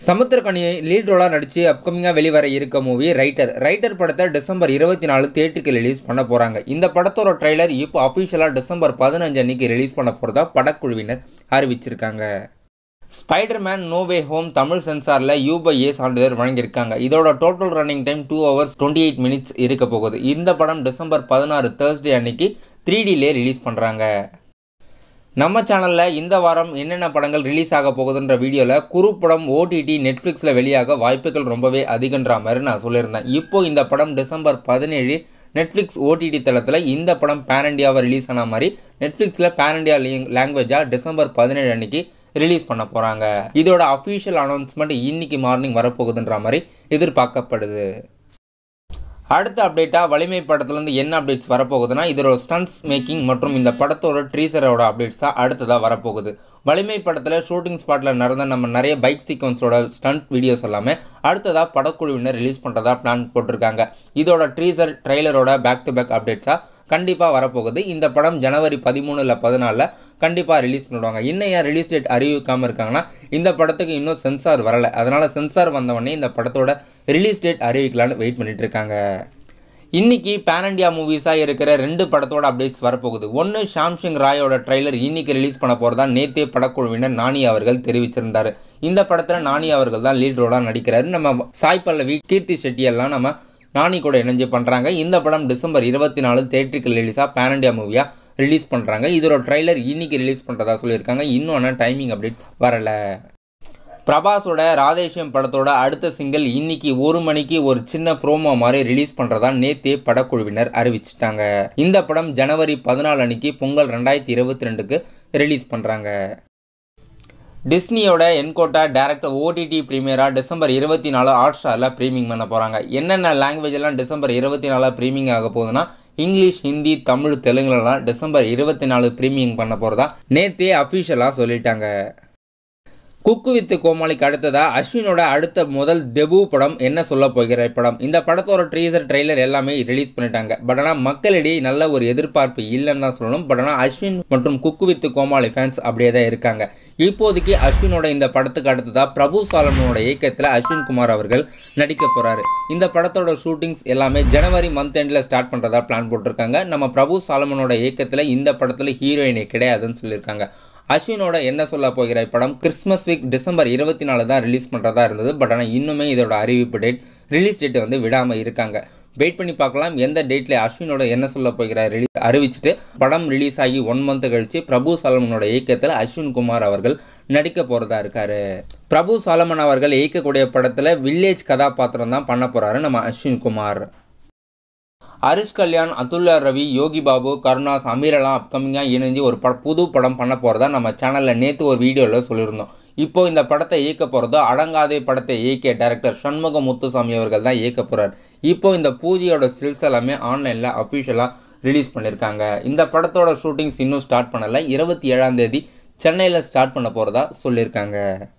சமுத்திரக்கனியை lead ரோலாக நடித்து அப்கமிங்காக வெளிவர இருக்க மூவி ரைட்டர் ரைட்டர் படத்தை டிசம்பர் இருபத்தி நாலு தேட்டருக்கு ரிலீஸ் பண்ண போகிறாங்க இந்த படத்தோட ட்ரைலர் இப்போ அஃபிஷியலாக டிசம்பர் பதினஞ்சு அன்னைக்கு ரிலீஸ் பண்ண போகிறதா படக்குழுவினர் அறிவிச்சிருக்காங்க ஸ்பைடர்மேன் நோவே ஹோம் தமிழ் சென்சாரில் யூபைஏ சான்றிதழ் வழங்கியிருக்காங்க இதோட total running time two hours twenty eight minutes இருக்க போகுது இந்த படம் டிசம்பர் பதினாறு தேர்ஸ்டே அன்னைக்கு த்ரீ டிலே ரிலீஸ் பண்ணுறாங்க நம்ம சேனலில் இந்த வாரம் என்னென்ன படங்கள் ரிலீஸ் ஆக போகுதுன்ற வீடியோவில் குறுப்படம் ஓடிடி நெட்ஃப்ளிக்ஸில் வெளியாக வாய்ப்புகள் ரொம்பவே அதிகன்ற மாதிரி நான் சொல்லியிருந்தேன் இப்போ இந்த படம் டிசம்பர் பதினேழு நெட்ஃப்ளிக்ஸ் ஓடிடி தளத்தில் இந்த படம் பேன் இண்டியாவை ரிலீஸ் ஆன மாதிரி நெட்ஃப்ளிக்ஸில் பேன் இண்டியா லாங்குவேஜாக டிசம்பர் பதினேழு அன்னைக்கு ரிலீஸ் பண்ண போகிறாங்க இதோட அஃபீஷியல் அனௌன்ஸ்மெண்ட் இன்னைக்கு மார்னிங் வரப்போகுதுன்ற மாதிரி எதிர்பார்க்கப்படுது அடுத்த அப்டேட்டாக வலிமை படத்துலேருந்து என்ன அப்டேட்ஸ் வரப்போகுதுன்னா இதோட ஸ்டன்ட்ஸ் மேக்கிங் மற்றும் இந்த படத்தோட ட்ரீசரோட அப்டேட்ஸ் தான் அடுத்ததாக வரப்போகுது வலிமை படத்தில் ஷூட்டிங் ஸ்பாட்டில் நடந்த நம்ம நிறைய பைக் சீக்வன்ஸோட ஸ்டண்ட் வீடியோஸ் எல்லாமே அடுத்ததாக படக்குழுவினர் ரிலீஸ் பண்ணுறதா பிளான் போட்டிருக்காங்க இதோட ட்ரீசர் ட்ரெய்லரோட பேக் டு பேக் அப்டேட்ஸாக கண்டிப்பாக வரப்போகுது இந்த படம் ஜனவரி பதிமூணு இல்லை பதினாலில் கண்டிப்பாக ரிலீஸ் பண்ணுவாங்க இன்னும் ஏன் ரிலீஸ் டேட் அறிவிக்காமல் இருக்காங்கன்னா இந்த படத்துக்கு இன்னும் சென்சார் வரலை அதனால் சென்சார் வந்தவொடனே இந்த படத்தோட ரிலீஸ் டேட் அறிவிக்கலான்னு வெயிட் பண்ணிட்டு இருக்காங்க இன்னைக்கு பேன் இண்டியா மூவிஸாக இருக்கிற ரெண்டு படத்தோட அப்டேட்ஸ் வரப்போகுது ஒன்று ஷாம்சிங் ராயோட ட்ரைலர் இன்னைக்கு ரிலீஸ் பண்ண போகிறதா நேத்தே படக்குழுவினர் நானி அவர்கள் தெரிவிச்சிருந்தார் இந்த படத்தில் நானி அவர்கள் தான் லீட் ரோலாக நடிக்கிறாரு நம்ம சாய் பல்லவி கீர்த்தி செட்டி எல்லாம் நம்ம நானி கூட இணைஞ்சு பண்ணுறாங்க இந்த படம் டிசம்பர் இருபத்தி நாலு தேட்டருக்கு ரிலீஸாக பேன் இண்டியா மூவியாக ரிலீஸ் பண்ணுறாங்க இதோட ட்ரைலர் இன்னைக்கு ரிலீஸ் பண்ணுறதா சொல்லியிருக்காங்க இன்னும் ஆனால் டைமிங் அப்டேட்ஸ் வரலை பிரபாஸோட ராதேஷியம் படத்தோட அடுத்த சிங்கிள் இன்னைக்கு ஒரு மணிக்கு ஒரு சின்ன ப்ரோமோ மாதிரி ரிலீஸ் பண்ணுறதா நேத்தே படக்குழுவினர் அறிவிச்சிட்டாங்க இந்த படம் ஜனவரி பதினாலு அன்னைக்கு பொங்கல் ரெண்டாயிரத்தி இருபத்தி ரெண்டுக்கு ரிலீஸ் பண்ணுறாங்க டிஸ்னியோட என்கோட்டா டேரக்டர் ஓடிடி ப்ரீமியராக டிசம்பர் இருபத்தி நாலு ஹாட் ஸ்டாரில் ப்ரீமிங் பண்ண போகிறாங்க என்னென்ன லாங்குவேஜ் எல்லாம் டிசம்பர் இருபத்தி நாலில் ப்ரீமிங் ஆக போகுதுன்னா இங்கிலீஷ் ஹிந்தி தமிழ் தெலுங்குலலாம் டிசம்பர் இருபத்தி நாலு ப்ரீமியம் பண்ண போகிறதா நேத்தே அஃபிஷியலாக சொல்லிட்டாங்க குக்கு வித்து கோமாளிக்கு அடுத்ததா அஸ்வினோட அடுத்த முதல் டெபு படம் என்ன சொல்ல போகிற படம் இந்த படத்தோட ட்ரீசர் ட்ரெய்லர் எல்லாமே ரிலீஸ் பண்ணிட்டாங்க பட் ஆனால் மக்களிடையே நல்ல ஒரு எதிர்பார்ப்பு இல்லைன்னு தான் சொல்லணும் பட் ஆனால் அஸ்வின் மற்றும் குக்கு வித்து கோமாளி ஃபேன்ஸ் அப்படியே தான் இருக்காங்க இப்போதைக்கு அஸ்வினோட இந்த படத்துக்கு அடுத்ததா பிரபு சாலமனோட இயக்கத்தில் அஸ்வின் குமார் அவர்கள் நடிக்க போறாரு இந்த படத்தோட ஷூட்டிங்ஸ் எல்லாமே ஜனவரி மந்த் எண்டில் ஸ்டார்ட் பண்ணுறதா பிளான் போட்டிருக்காங்க நம்ம பிரபு சாலமனோட இயக்கத்தில் இந்த படத்தில் ஹீரோயினே கிடையாதுன்னு சொல்லியிருக்காங்க அஸ்வினோட என்ன சொல்ல போகிற படம் கிறிஸ்மஸ் வீக் டிசம்பர் இருபத்தி நாலு தான் ரிலீஸ் பண்ணுறதா இருந்தது பட் ஆனால் இன்னுமே இதோட அறிவிப்பு டேட் ரிலீஸ் டேட் வந்து விடாமல் இருக்காங்க வெயிட் பண்ணி பார்க்கலாம் எந்த டேட்டில் அஸ்வினோட என்ன சொல்ல போகிறார் ரிலீஸ் அறிவிச்சிட்டு படம் ரிலீஸ் ஆகி ஒன் மந்த் கழிச்சு பிரபு சாலமனோட இயக்கத்தில் அஸ்வின் குமார் அவர்கள் நடிக்க போகிறதா இருக்காரு பிரபு சாலமன் அவர்கள் இயக்கக்கூடிய படத்தில் வில்லேஜ் கதாபாத்திரம் தான் பண்ண போகிறாரு நம்ம அஸ்வின் குமார் ஹரிஷ் கல்யாண் அதுல்லா ரவி யோகி பாபு கருணாஸ் அமீரெல்லாம் அப்கமிங்காக இணைஞ்சு ஒரு பட புது படம் பண்ண போகிறதா நம்ம சேனலில் நேற்று ஒரு வீடியோவில் சொல்லியிருந்தோம் இப்போ இந்த படத்தை இயக்க போகிறதோ அடங்காதே படத்தை இயக்கிய டேரக்டர் சண்முக முத்துசாமி அவர்கள் தான் இயக்க போகிறார் இப்போ இந்த பூஜையோட ஸ்டில்ஸ் எல்லாமே ஆன்லைனில் அஃபிஷியலாக ரிலீஸ் பண்ணியிருக்காங்க இந்த படத்தோட ஷூட்டிங்ஸ் இன்னும் ஸ்டார்ட் பண்ணலை இருபத்தி ஏழாம் தேதி சென்னையில் ஸ்டார்ட் பண்ண போகிறதா சொல்லியிருக்காங்க